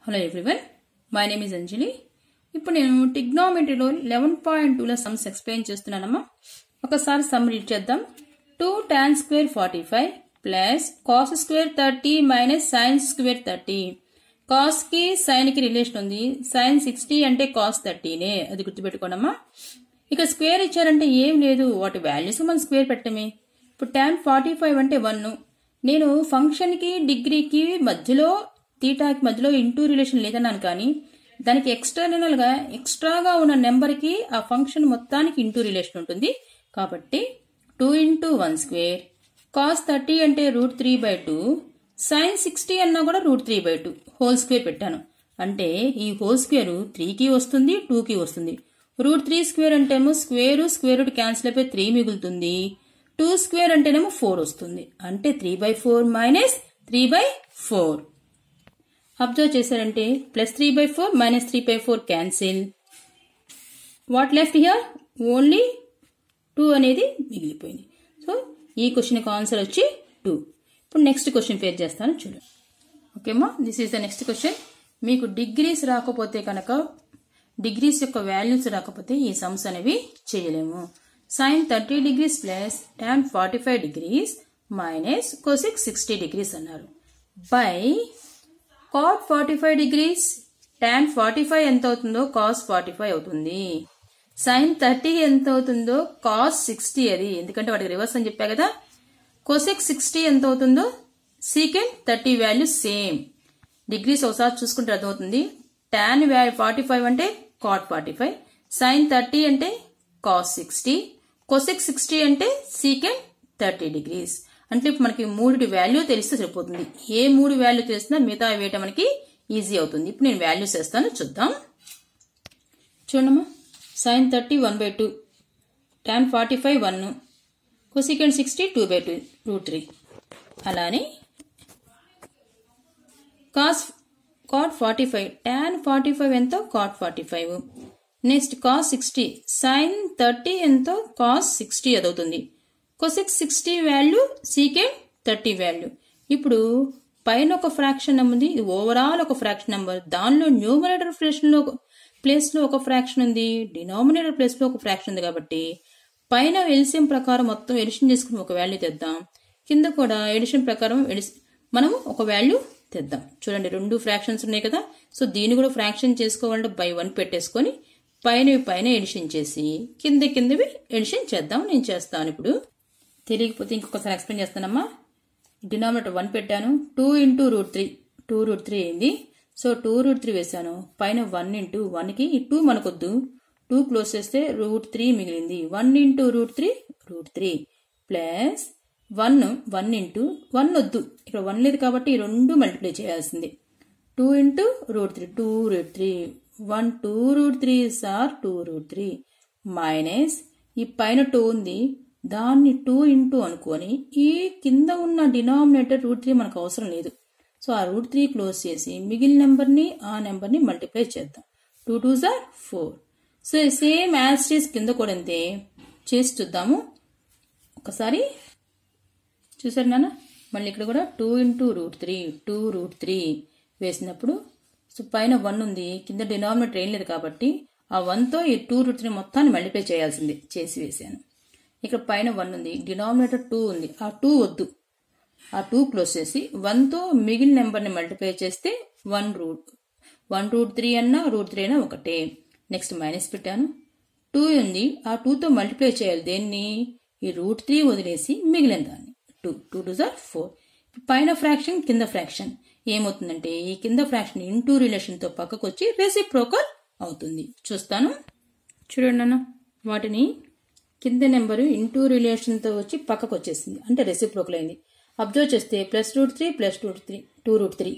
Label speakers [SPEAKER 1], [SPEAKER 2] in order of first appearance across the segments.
[SPEAKER 1] hello everyone my name is Anjali ఇప్పుడు నేను టిగ్నోమెట్రీలో లెవెన్ పాయింట్ టూలో సమ్స్ ఎక్స్ప్లెయిన్ చేస్తున్నానమ్మా ఒకసారి సమ్ రీడ్ చేద్దాం two tan square forty five plus cos square thirty minus sine square thirty cos కి sine కి రిలేషన్ ఉంది సైన్ సిక్స్టీ అంటే కాస్ థర్టీనే అది గుర్తుపెట్టుకోనమ్మా ఇక స్క్వేర్ ఇచ్చారంటే ఏం లేదు వాటి వాల్యూస్ మనం స్క్వేర్ పెట్టమే ఇప్పుడు టాన్ ఫార్టీ ఫైవ్ అంటే వన్ నేను ఫంక్షన్ కి డిగ్రీకి మధ్యలో తీటాకి మధ్యలో ఇంటూ రిలేషన్ లేదన్నాను కానీ దానికి ఎక్స్టర్నల్ గా ఎక్స్ట్రాగా ఉన్న నెంబర్ కి ఆ ఫంక్షన్ మొత్తానికి ఇంటూ రిలేషన్ ఉంటుంది కాబట్టి two into one square cos thirty అంటే root three by two sine sixty అన్నా కూడా root three by two whole square పెట్టాను అంటే ఈ హోల్ స్క్వేర్ త్రీకి వస్తుంది టూకి వస్తుంది రూట్ త్రీ స్క్వేర్ అంటేమో స్క్వేర్ స్క్వేర్ రూట్ క్యాన్సిల్ అయిపోయి త్రీ మిగులుతుంది టూ స్క్వేర్ అంటేనేమో ఫోర్ వస్తుంది అంటే three by four minus three by four observe చేశారంటే plus three by four minus three by four cancel what left here only two అనేది మిగిలిపోయింది so ఈ క్వశ్చన్కి ఆన్సర్ వచ్చి టూ ఇప్పుడు నెక్స్ట్ క్వశ్చన్ పేర్ చేస్తాను చూడండి ఓకేమా this is the next question మీకు డిగ్రీస్ రాకపోతే కనుక డిగ్రీస్ యొక్క వాల్యూస్ రాకపోతే ఈ సమ్స్ అనేవి చేయలేము sine thirty degrees plus tan forty five degrees minus cosec sixty degrees అన్నారు by cot forty five degrees tan forty five ఎంత అవుతుందో కాస్ ఫార్టీ ఫైవ్ అవుతుంది సైన్ థర్టీ ఎంత అవుతుందో కాస్ సిక్స్టీ అది ఎందుకంటే వాటికి రివర్స్ అని చెప్పా కదా కోసెక్ సిక్స్టీ ఎంత అవుతుందో secant thirty value same degrees ఒకసారి చూసుకుంటే అర్థమవుతుంది టాన్ వాల్యూ ఫార్టీ ఫైవ్ అంటే cot forty five sine thirty అంటే కాస్ సిక్స్టీ కొసెక్ సిక్స్టీ అంటే సీకెండ్ థర్టీ డిగ్రీస్ అంటే ఇప్పుడు మనకి మూడు వాల్యూ తెలిస్తే సరిపోతుంది ఏ మూడు వాల్యూ తెలిసినా మిగతా వేయటం మనకి ఈజీ అవుతుంది ఇప్పుడు నేను వాల్యూస్ వేస్తాను చూద్దాం చూడమ్మా sine thirty one by two tan forty five one cosecant sixty two by two root three అలానే cos cot forty five tan forty five ఎంతో cot forty five next cos sixty sine thirty ఎంతో cos sixty అదవుతుంది cosec sixty value secant thirty value ఇప్పుడు పైన ఒక fraction number ఉంది ఇది overall ఒక ఫ్రాక్షన్ నెంబర్ దానిలో న్యూమరేటర్ ఫ్రాక్షన్ లో ప్లేస్ లో ఒక ఫ్రాక్షన్ ఉంది డినామినేటర్ ప్లేస్ లో ఒక ఫ్రాక్షన్ ఉంది కాబట్టి పైన ఎలిసియం ప్రకారం మొత్తం ఎడిషన్ చేసుకుని ఒక వాల్యూ తెద్దాం కింద కూడా ఎడిషన్ ప్రకారం మనం ఒక వాల్యూ తెద్దాం చూడండి రెండు ఫ్రాక్షన్స్ ఉన్నాయి కదా సో దీన్ని కూడా ఫ్రాక్షన్ చేసుకోవాలంటే బై వన్ పెట్టేసుకొని పైన పైన ఎడిషన్ చేసి కింద కిందవి ఎడిషన్ చేద్దాం నేను చేస్తాను ఇప్పుడు తెలియకపోతే ఇంకొకసారి ఎక్స్ప్లెయిన్ చేస్తానమ్మా డినామినేటర్ వన్ పెట్టాను two into root three two root three అయింది సో టూ రూట్ త్రీ వేసాను పైన వన్ ఇంటూ వన్కి ఈ టూ మనకొద్దు టూ క్లోజ్ చేస్తే రూట్ త్రీ మిగిలింది one into root three root three plus one one into one వద్దు ఇక్కడ వన్ లేదు కాబట్టి ఈ రెండు మల్టిప్లై చేయాల్సింది two into root three two root three one two root three sir two root three minus ఈ పైన టూ ఉంది దాన్ని టూ ఇంటూ అనుకొని ఈ కింద ఉన్న డినామినేటర్ రూట్ త్రీ మనకు అవసరం లేదు సో ఆ రూట్ త్రీ క్లోజ్ చేసి మిగిలిన నెంబర్ని ఆ నెంబర్ని మల్టిప్లై చేద్దాం టూ టూ జార్ ఫోర్ సో సేమ్ యాజ్ కింద కూడా అంతే చేసి చూద్దాము ఒకసారి చూసారు నాన్న మళ్ళీ ఇక్కడ కూడా two into root three two root three వేసినప్పుడు సో పైన వన్ ఉంది కింద డినామినేటర్ ఏం లేదు కాబట్టి ఆ వన్తో ఈ టూ రూట్ త్రీ మొత్తాన్ని మల్టిప్లై చేయాల్సింది చేసి వేసాను ఇక్కడ పైన వన్ ఉంది డినామినేటర్ టూ ఉంది ఆ టూ వద్దు ఆ టూ క్లోజ్ చేసి వన్తో మిగిలిన నెంబర్ని మల్టిప్లై చేస్తే one root one root three అన్నా రూట్ త్రీ అయినా ఒకటే నెక్స్ట్ మైనస్ పెట్టాను టూ ఉంది ఆ టూతో మల్టిప్లై చేయాలి దేన్ని ఈ రూట్ త్రీ వదిలేసి మిగిలిన దాన్ని టూ టూ టూ జార్ ఫోర్ పైన ఫ్రాక్షన్ కింద ఫ్రాక్షన్ ఏమవుతుందంటే ఈ కింద ఫ్రాక్షన్ ఇంటూ రిలేషన్తో పక్కకు వచ్చి రెసిప్రోకల్ అవుతుంది చూస్తాను చూడండి అన్న వాటిని కింద నెంబరు ఇంటూ రిలేషన్తో వచ్చి పక్కకు వచ్చేసింది అంటే రెసిప్రోకల్ అయింది అబ్జర్వ్ చేస్తే plus root three plus root three two root three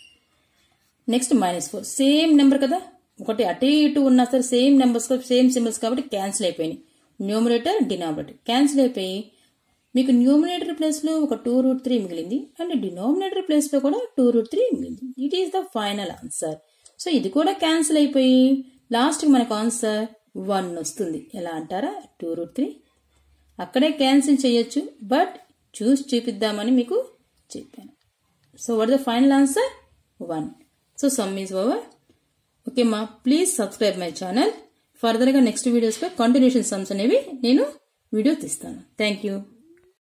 [SPEAKER 1] next minus four same number కదా ఒకటి అటు ఇటు ఉన్నా సరే సేమ్ నెంబర్స్ సేమ్ సింబల్స్ కాబట్టి క్యాన్సిల్ అయిపోయినాయి న్యూమరేటర్ డినామినేటర్ క్యాన్సిల్ అయిపోయి మీకు న్యూమినేటర్ ప్లేస్లో ఒక టూ రూట్ త్రీ మిగిలింది అండ్ డినామినేటర్ ప్లేస్లో కూడా టూ రూట్ త్రీ మిగిలింది it is the final answer so ఇది కూడా క్యాన్సిల్ అయిపోయి లాస్ట్కి మనకు ఆన్సర్ వన్ వస్తుంది ఎలా అంటారా టూ రూట్ త్రీ అక్కడే క్యాన్సిల్ చేయొచ్చు బట్ చూసి చూపిద్దామని మీకు చెప్పాను so what the final answer one so sum is over okay మా ప్లీజ్ సబ్స్క్రైబ్ మై ఛానల్ ఫర్దర్గా నెక్స్ట్ వీడియోస్లో కంటిన్యూషన్ సమ్స్ అనేవి నేను వీడియో తీస్తాను థ్యాంక్ యూ